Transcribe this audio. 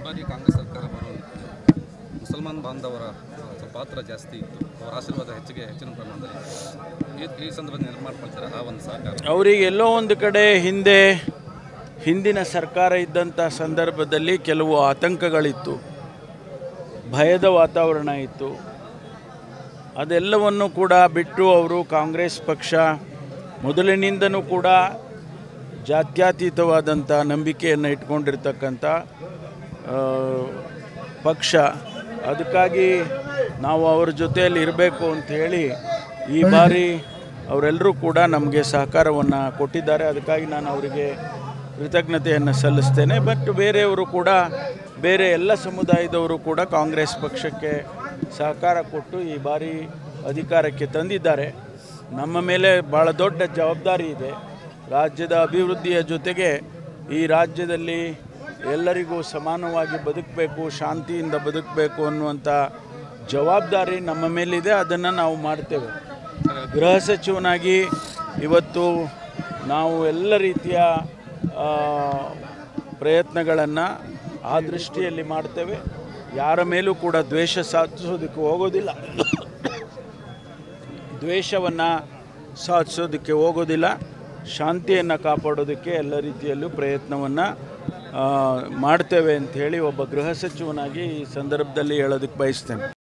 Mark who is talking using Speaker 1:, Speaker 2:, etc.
Speaker 1: ಬಾರಿ ಕಾಂಗ್ರೆಸ್ ಸರ್ಕಾರ ಬರುವಂತೆ ಮುಸಲ್ಮಾನ್ ಬಾಂಧವರ ಆ, ಸ್ವಲ್ಪ ಪಾತ್ರ ಜಾಸ್ತಿ ಇತ್ತು ಅವರ ಆಶೀರ್ವಾದ ಹೆಚ್ಚಿಗೆ ಹೆಚ್ಚಿನ ಪ್ರಮಾಣದಲ್ಲಿ ಈ ಈ ಸಂದರ್ಭದಲ್ಲಿ ನೆನಪು ಮಾಡ್ಕೊಳ್ತಾರೆ ಆ ಒಂದು ಸಹಕಾರ
Speaker 2: ಅವರಿಗೆ ಎಲ್ಲೋ ಒಂದು ಕಡೆ ಹಿಂದೆ ಹಿಂದಿನ ಸರ್ಕಾರ ಇದ್ದಂಥ ಸಂದರ್ಭದಲ್ಲಿ ಕೆಲವು ಆತಂಕಗಳಿತ್ತು ಭಯದ ವಾತಾವರಣ ಇತ್ತು ಅದೆಲ್ಲವನ್ನು ಕೂಡ ಬಿಟ್ಟು ಅವರು ಕಾಂಗ್ರೆಸ್ ಪಕ್ಷ ಮೊದಲಿನಿಂದನೂ ಕೂಡ ಜಾತ್ಯತೀತವಾದಂಥ ನಂಬಿಕೆಯನ್ನು ಇಟ್ಕೊಂಡಿರ್ತಕ್ಕಂಥ ಆ, ಪಕ್ಷ ಅದಕ್ಕಾಗಿ ನಾವು ಅವ್ರ ಜೊತೆಯಲ್ಲಿ ಇರಬೇಕು ಅಂತ ಹೇಳಿ ಈ ಬಾರಿ ಅವರೆಲ್ಲರೂ ಕೂಡ ನಮಗೆ ಸಹಕಾರವನ್ನು ಕೊಟ್ಟಿದ್ದಾರೆ ಅದಕ್ಕಾಗಿ ನಾನು ಅವರಿಗೆ ಕೃತಜ್ಞತೆಯನ್ನು ಸಲ್ಲಿಸ್ತೇನೆ ಬಟ್ ಬೇರೆಯವರು ಕೂಡ ಬೇರೆ ಎಲ್ಲ ಸಮುದಾಯದವರು ಕೂಡ ಕಾಂಗ್ರೆಸ್ ಪಕ್ಷಕ್ಕೆ ಸಹಕಾರ ಕೊಟ್ಟು ಈ ಬಾರಿ ಅಧಿಕಾರಕ್ಕೆ ತಂದಿದ್ದಾರೆ ನಮ್ಮ ಮೇಲೆ ಭಾಳ ದೊಡ್ಡ ಜವಾಬ್ದಾರಿ ಇದೆ ರಾಜ್ಯದ ಅಭಿವೃದ್ಧಿಯ ಜೊತೆಗೆ ಈ ರಾಜ್ಯದಲ್ಲಿ ಎಲ್ಲರಿಗೂ ಸಮಾನವಾಗಿ ಬದುಕಬೇಕು ಶಾಂತಿಯಿಂದ ಬದುಕಬೇಕು ಅನ್ನುವಂಥ ಜವಾಬ್ದಾರಿ ನಮ್ಮ ಮೇಲಿದೆ ಅದನ್ನು ನಾವು ಮಾಡ್ತೇವೆ ಗೃಹ ಸಚಿವನಾಗಿ ಇವತ್ತು ನಾವು ಎಲ್ಲ ರೀತಿಯ ಪ್ರಯತ್ನಗಳನ್ನು ಆ ದೃಷ್ಟಿಯಲ್ಲಿ ಮಾಡ್ತೇವೆ ಯಾರ ಮೇಲೂ ಕೂಡ ದ್ವೇಷ ಸಾಧಿಸೋದಕ್ಕೆ ಹೋಗೋದಿಲ್ಲ ದ್ವೇಷವನ್ನು ಸಾಧಿಸೋದಕ್ಕೆ ಹೋಗೋದಿಲ್ಲ ಶಾಂತಿಯನ್ನು ಕಾಪಾಡೋದಕ್ಕೆ ಎಲ್ಲ ರೀತಿಯಲ್ಲೂ ಪ್ರಯತ್ನವನ್ನು ಮಾಡ್ತೇವೆ ಅಂತ ಹೇಳಿ ಒಬ್ಬ ಗೃಹ ಸಚಿವನಾಗಿ ಈ ಸಂದರ್ಭದಲ್ಲಿ ಹೇಳೋದಕ್ಕೆ ಬಯಸ್ತೇನೆ